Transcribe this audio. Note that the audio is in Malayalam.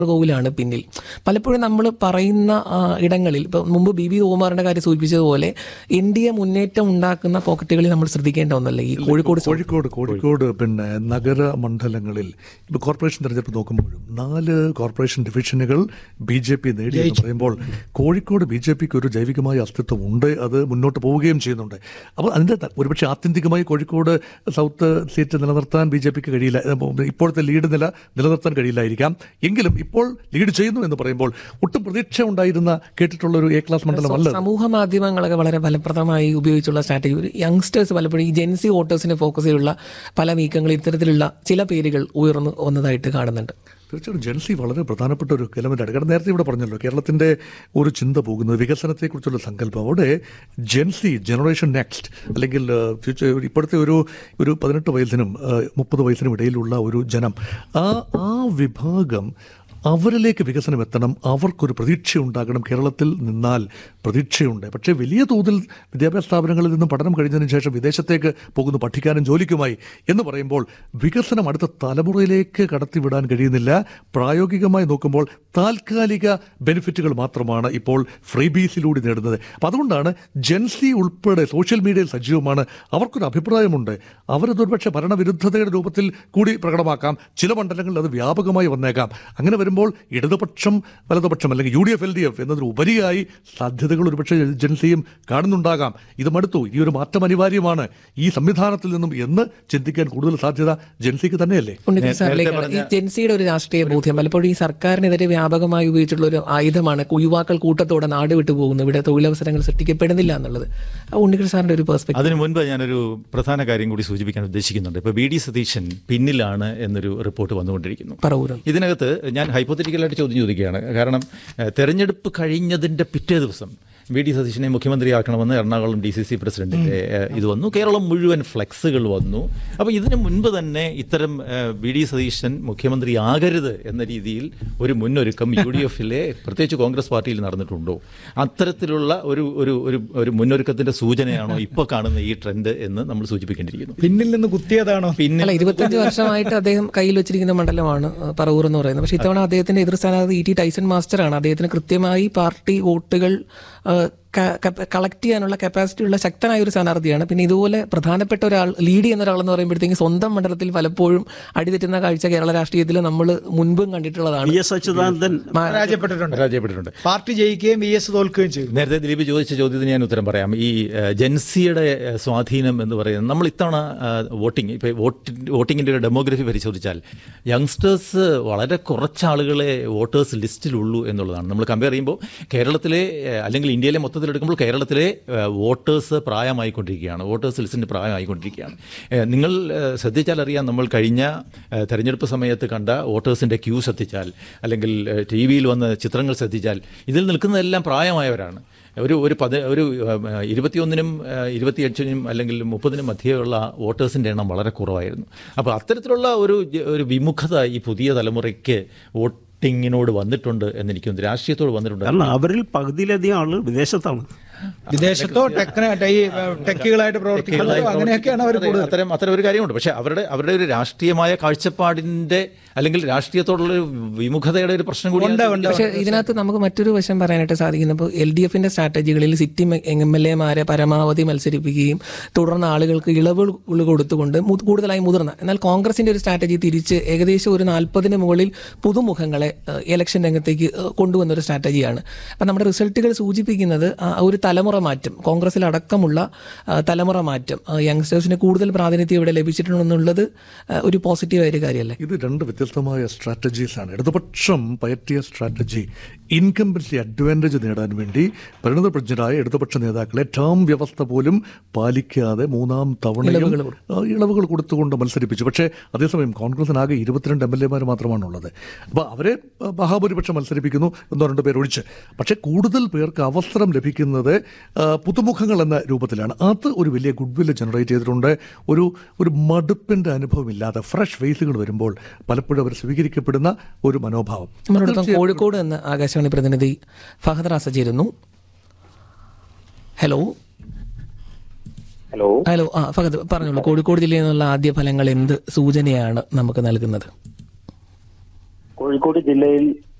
കോവിലാണ് പിന്നിൽ പലപ്പോഴും നമ്മൾ പറയുന്ന ആ, ഇടങ്ങളിൽ ഇപ്പം മുമ്പ് ബി ബി ഓമാറിന്റെ കാര്യം സൂചിപ്പിച്ചതുപോലെ എൻ ഡി എ മുന്നേറ്റം ഉണ്ടാക്കുന്ന പോക്കറ്റുകളിൽ നമ്മൾ ശ്രദ്ധിക്കേണ്ട ഒന്നല്ലേ ഈ കോഴിക്കോട് കോഴിക്കോട് കോഴിക്കോട് പിന്നെ നഗര മണ്ഡലങ്ങളിൽ ഇപ്പോൾ കോർപ്പറേഷൻ തെരഞ്ഞെടുപ്പ് നോക്കുമ്പോഴും നാല് കോർപ്പറേഷൻ ഡിവിഷനുകൾ ബി ജെ പി നേടി എന്ന് പറയുമ്പോൾ കോഴിക്കോട് ബി ജെ പിക്ക് ഒരു ജൈവികമായ അസ്തിത്വം ഉണ്ട് അത് മുന്നോട്ട് പോവുകയും ചെയ്യുന്നുണ്ട് അപ്പോൾ അതിൻ്റെ ത- ഒരുപക്ഷെ ആത്യന്തികമായി കോഴിക്കോട് സൗത്ത് സീറ്റ് നിലനിർത്താൻ ബി ജെ പിക്ക് കഴിയില്ല ഏഹ് ഇപ്പോഴത്തെ ലീഡ് നില നിലനിർത്താൻ കഴിയില്ലായിരിക്കാം എങ്കിലും ഇപ്പോൾ ലീഡ് ചെയ്യുന്നു എന്ന് പറയുമ്പോൾ ഒട്ടും പ്രതീക്ഷ ഉണ്ടായിരുന്ന കേട്ടിട്ടുള്ള ഒരു എ ക്ലാസ് മണ്ഡലമല്ല അത്. സമൂഹ മാധ്യമങ്ങളൊക്കെ വളരെ ഫലപ്രദമായി ഉപയോഗിച്ചുള്ള സ്ട്രാറ്റജി ഒരു യങ്സ്റ്റേഴ്സ് പലപ്പോഴും ഈ ജെൻസി വോട്ടേഴ്സിനെ ഫോക്കസ് ചെയ്യുള്ള പല നീക്കങ്ങൾ ഇത്തരത്തിലുള്ള ചില പേരുകൾ ഉയർന്നു വന്നതായിട്ട് കാണുന്നുണ്ട് തീർച്ചയായിട്ടും ജൻസി വളരെ പ്രധാനപ്പെട്ട ഒരു എലമെൻ്റാണ് കാരണം നേരത്തെ ഇവിടെ പറഞ്ഞല്ലോ കേരളത്തിൻ്റെ ഒരു ചിന്ത പോകുന്നത് വികസനത്തെക്കുറിച്ചുള്ള സങ്കല്പം അവിടെ ജെൻസി ജനറേഷൻ നെക്സ്റ്റ് അല്ലെങ്കിൽ ഏഹ്, ഫ്യൂച്ചർ ഇപ്പോഴത്തെ ഒരു ഒരു പതിനെട്ട് വയസ്സിനും ഏഹ്, മുപ്പത് വയസ്സിനും ഇടയിലുള്ള ഒരു ജനം ആ ആ വിഭാഗം അവരിലേക്ക് വികസനം എത്തണം അവർക്കൊരു പ്രതീക്ഷ ഉണ്ടാകണം കേരളത്തിൽ നിന്നാൽ പ്രതീക്ഷയുണ്ട് പക്ഷേ വലിയ തോതിൽ വിദ്യാഭ്യാസ സ്ഥാപനങ്ങളിൽ നിന്നും പഠനം കഴിഞ്ഞതിന് ശേഷം വിദേശത്തേക്ക് പോകുന്നു പഠിക്കാനും ജോലിക്കുമായി എന്ന് പറയുമ്പോൾ വികസനം അടുത്ത തലമുറയിലേക്ക് കടത്തിവിടാൻ കഴിയുന്നില്ല പ്രായോഗികമായി നോക്കുമ്പോൾ താൽക്കാലിക ബെനിഫിറ്റുകൾ മാത്രമാണ് ഇപ്പോൾ ഫ്രീബീസിലൂടെ നേടുന്നത് അപ്പം അതുകൊണ്ടാണ് ജെൻസി ഉൾപ്പെടെ സോഷ്യൽ മീഡിയയിൽ സജീവമാണ് അവർക്കൊരു അഭിപ്രായമുണ്ട് അവരത് ഒരുപക്ഷെ ഭരണവിരുദ്ധതയുടെ രൂപത്തിൽ കൂടി പ്രകടമാക്കാം ചില മണ്ഡലങ്ങളിൽ അത് വ്യാപകമായി വന്നേക്കാം അങ്ങനെ വരുമ്പോൾ ഇടതുപക്ഷം വലതുപക്ഷം അല്ലെങ്കിൽ U D F L D F എന്നതിന് ഉപരിയായി സാധ്യതകൾ ഒരുപക്ഷെ ജൻസിയും കാണുന്നുണ്ടാകാം ഇത് മടുത്തു ഈ ഒരു മാറ്റം അനിവാര്യമാണ് ഈ സംവിധാനത്തിൽ നിന്നും എന്ന് ചിന്തിക്കാൻ കൂടുതൽ സാധ്യത ജൻസിക്ക് തന്നെയല്ലേ ഉണ്ണികൃഷ്ണൻ സാറിലേക്കാണ് ഈ ജെൻസിയുടെ ഒരു രാഷ്ട്രീയ ബോധ്യം പലപ്പോഴും ഈ സർക്കാരിനെതിരെ വ്യാപകമായി ഉപയോഗിച്ചിട്ടുള്ള ഒരു ആയുധമാണ് യുവാക്കൾ കൂട്ടത്തോടെ നാട് വിട്ടു പോകുന്നു ഇവിടെ തൊഴിലവസരങ്ങൾ സൃഷ്ടിക്കപ്പെടുന്നില്ല എന്നുള്ളത് ആ ഉണ്ണികൃഷ്ണൻ സാറിന്റെ ഒരു പെർസ്പെക്ടീവ് അതിനു മുൻപ് ഞാനൊരു പ്രധാന കാര്യം കൂടി സൂചിപ്പിക്കാൻ ഉദ്ദേശിക്കുന്നുണ്ട് ഇപ്പോൾ ബി ഡി സതീശൻ പിന്നിലാണ് എന്നൊരു റിപ്പോർട്ട് വന്നുകൊണ്ടിരിക്കുന്നു പറവൂരം ഇതിനകത്ത് ഞാൻ ഹൈപ്പോത്തറ്റിക്കലായിട്ട് ചോദ്യം ചോദിക്കുകയാണ് കാരണം ഏഹ്, തെരഞ്ഞെടുപ്പ് കഴിഞ്ഞതിൻ്റെ പിറ്റേ ദിവസം വി ഡി സതീശനെ മുഖ്യമന്ത്രിയാക്കണമെന്ന് എറണാകുളം ഡി സി സി പ്രസിഡന്റിന്റെ ഏഹ്, ഇത് വന്നു കേരളം മുഴുവൻ ഫ്ലെക്സുകൾ വന്നു അപ്പോൾ ഇതിന് മുൻപ് തന്നെ ഇത്തരം വി ഡി സതീശൻ മുഖ്യമന്ത്രിയാകരുത് എന്ന രീതിയിൽ ഒരു മുന്നൊരുക്കം യു ഡി എഫിലെ പ്രത്യേകിച്ച് കോൺഗ്രസ് പാർട്ടിയിൽ നടന്നിട്ടുണ്ടോ അത്തരത്തിലുള്ള ഒരു ഒരു ഒരു ഒരു മുന്നൊരുക്കത്തിന്റെ സൂചനയാണോ ഇപ്പോൾ കാണുന്ന ഈ ട്രെൻഡ് എന്ന് നമ്മൾ സൂചിപ്പിക്കേണ്ടിയിരിക്കുന്നു പിന്നിൽ നിന്ന് കുത്തിയതാണോ പിന്നെ അല്ല ഇരുപത്തഞ്ച് വർഷമായിട്ട് അദ്ദേഹം കയ്യിൽ വെച്ചിരിക്കുന്ന മണ്ഡലമാണ് ആ, പറവൂർ എന്ന് പറയുന്നത് പക്ഷേ ഇത്തവണ അദ്ദേഹത്തിന്റെ എതിർ സ്ഥാനാർത്ഥി ഇ ടി ടൈസൺ മാസ്റ്ററാണ് അദ്ദേഹത്തിന് കൃത്യമായി പാർട്ടി വോട്ടുകൾ കളക്ട് ചെയ്യാനുള്ള കപ്പാസിറ്റി ഉള്ള ശക്തനായ ഒരു സ്ഥാനാർത്ഥിയാണ് പിന്നെ ഇതുപോലെ പ്രധാനപ്പെട്ട ഒരാൾ ലീഡ് ചെയ്യുന്ന ഒരാൾ എന്ന് പറയുമ്പോഴത്തേക്കും സ്വന്തം മണ്ഡലത്തിൽ പലപ്പോഴും അടിതെറ്റുന്ന കാഴ്ച കേരള രാഷ്ട്രീയത്തിൽ നമ്മൾ മുൻപും കണ്ടിട്ടുള്ളതാണ് വി എസ് അച്യുതാനന്ദൻ പരാജയപ്പെട്ടിട്ടുണ്ട് പരാജയപ്പെട്ടിട്ടുണ്ട് പാർട്ടി ജയിക്കുകയും വി എസ് തോൽക്കുകയും ചെയ്തു നേരത്തെ ദിലീപ് ചോദിച്ച ചോദ്യത്തിന് ഞാൻ ഉത്തരം പറയാം ഈ ഏഹ്, ജൻസിയുടെ ഏഹ്, സ്വാധീനം എന്ന് പറയുന്നത് നമ്മൾ ഇത്തവണ ഏഹ്, വോട്ടിംഗ് ഇപ്പോൾ വോട്ടി വോട്ടിങ്ങിൻ്റെ ഒരു ഡെമോഗ്രഫി പരിശോധിച്ചാൽ യങ്സ്റ്റേഴ്സ് വളരെ കുറച്ച് ആളുകളെ വോട്ടേഴ്സ് ലിസ്റ്റിലുള്ളൂ എന്നുള്ളതാണ് നമ്മൾ കമ്പയർ ചെയ്യുമ്പോൾ കേരളത്തിലെ ഏഹ്, അല്ലെങ്കിൽ ഇന്ത്യയിലെ മൊത്തത്തിലെടുക്കുമ്പോൾ കേരളത്തിലെ ഏഹ്, വോട്ടേഴ്സ് പ്രായമായിക്കൊണ്ടിരിക്കുകയാണ് വോട്ടേഴ്സ് ലിസ്റ്റിൻ്റെ പ്രായമായിക്കൊണ്ടിരിക്കുകയാണ് ഏഹ്, നിങ്ങൾ ഏഹ്, ശ്രദ്ധിച്ചാൽ അറിയാം നമ്മൾ കഴിഞ്ഞ ഏഹ്, തെരഞ്ഞെടുപ്പ് സമയത്ത് കണ്ട വോട്ടേഴ്സിൻ്റെ ക്യൂ ശ്രദ്ധിച്ചാൽ അല്ലെങ്കിൽ ടി വിയിൽ വന്ന ചിത്രങ്ങൾ ശ്രദ്ധിച്ചാൽ ഇതിൽ നിൽക്കുന്നതെല്ലാം പ്രായമായവരാണ് ഒരു ഒരു പത് ഒരു ഉം, ഇരുപത്തിയൊന്നിനും ഏഹ്, ഇരുപത്തിയഞ്ചിനും അല്ലെങ്കിൽ മുപ്പതിനും മധ്യയുള്ള വോട്ടേഴ്സിൻ്റെ എണ്ണം വളരെ കുറവായിരുന്നു അപ്പോൾ അത്തരത്തിലുള്ള ഒരു ജ- ഒരു വിമുഖത ഈ പുതിയ തലമുറയ്ക്ക് വോട്ടിങ്ങിനോട് വന്നിട്ടുണ്ട് എന്ന് എനിക്ക് തോന്നുന്നു രാഷ്ട്രീയത്തോട് വന്നിട്ടുണ്ട് കാരണം അവരിൽ പകുതിയിലധികം ആള് വിദേശത്താണ് വിദേശത്തോ ടെക്ന ഈ ടെക്കുകളായിട്ട് പ്രവർത്തിക്കുന്നതോ അങ്ങനെയൊക്കെയാണ് അവർ അതെ, കൂടുതൽ അത്തരം അത്തരം ഒരു കാര്യമുണ്ട് പക്ഷേ അവരുടെ അവരുടെ ഒരു രാഷ്ട്രീയമായ കാഴ്ചപ്പാടിൻ്റെ അല്ലെങ്കിൽ രാഷ്ട്രീയത്തോടുള്ള ഒരു വിമുഖതയുടെ ഒരു പ്രശ്നം കൂടി ഉണ്ട്, ഉണ്ട്. പക്ഷേ ഇതിനകത്ത് നമുക്ക് മറ്റൊരു വശം പറയാനായിട്ട് സാധിക്കുന്നത് ഇപ്പോൾ എൽ ഡി എഫിന്റെ സ്ട്രാറ്റജികളിൽ സിറ്റി എം എൽ എമാരെ പരമാവധി മത്സരിപ്പിക്കുകയും തുടർന്ന് ആളുകൾക്ക് ഇളവുകൾ കൊടുത്തുകൊണ്ട് മു- കൂടുതലായി മുതിർന്ന എന്നാൽ കോൺഗ്രസിന്റെ ഒരു സ്ട്രാറ്റജി തിരിച്ച് ഏകദേശം ഒരു നാൽപ്പതിന് മുകളിൽ പുതുമുഖങ്ങളെ ഏഹ്, ഇലക്ഷൻ രംഗത്തേക്ക് ഏഹ്, കൊണ്ടുവന്ന ഒരു സ്ട്രാറ്റജിയാണ് അപ്പം നമ്മുടെ റിസൾട്ടുകൾ സൂചിപ്പിക്കുന്നത് ആ ഒരു തലമുറ മാറ്റം കോൺഗ്രസിൽ അടക്കമുള്ള ആ, തലമുറ മാറ്റം ആ, യങ്സ്റ്റേഴ്സിന് കൂടുതൽ പ്രാതിനിധ്യം ഇവിടെ ലഭിച്ചിട്ടുണ്ടെന്നുള്ളത് ആ, ഒരു പോസിറ്റീവായ ഒരു കാര്യമല്ലേ ഇത് രണ്ട് വ്യത്യസ്തമായ സ്ട്രാറ്റജീസ് ആണ് ഇടതുപക്ഷം പയറ്റിയ സ്ട്രാറ്റജി ഇൻകംബൻസി അഡ്വാൻറ്റേജ് നേടാൻ വേണ്ടി പരിണതപ്രജ്ഞരായ ഇടതുപക്ഷ നേതാക്കളെ ടേം വ്യവസ്ഥ പോലും പാലിക്കാതെ മൂന്നാം തവണയും ആ, ഇളവുകൾ കൊടുത്തുകൊണ്ട് മത്സരിപ്പിച്ചു പക്ഷേ അതേസമയം കോൺഗ്രസിനാകെ ഇരുപത്തിരണ്ട് എം എൽ എമാർ മാത്രമാണുള്ളത് അപ്പോൾ അവരെ ആ, മഹാഭൂരിപക്ഷം മത്സരിപ്പിക്കുന്നു എന്നോ രണ്ട് പേർ ഒഴിച്ച് പക്ഷേ കൂടുതൽ പേർക്ക് അവസരം ലഭിക്കുന്നത് ആ, പുതുമുഖങ്ങൾ എന്ന രൂപത്തിലാണ് അത് ഒരു വലിയ ഗുഡ് വില്ല് ജനറേറ്റ് ചെയ്തിട്ടുണ്ട് ഒരു ഒരു മടുപ്പിൻ്റെ അനുഭവമില്ലാതെ ഫ്രഷ് ഫേസുകൾ വരുമ്പോൾ പലപ്പോഴും അവർ സ്വീകരിക്കപ്പെടുന്ന ഒരു മനോഭാവം നമ്മളോടൊപ്പം കോഴിക്കോട് എന്ന ആകാശവാണി പ്രതിനിധി ഫഹദ് റാസ ചേരുന്നു ഹലോ ഹലോ ഹലോ ആ ഫഹദ് പറഞ്ഞോളൂ കോഴിക്കോട് ജില്ലയിൽ നിന്നുള്ള ആദ്യ ഫലങ്ങൾ എന്ത് സൂചനയാണ് നമുക്ക് നൽകുന്നത് കോഴിക്കോട് ജില്ലയിൽ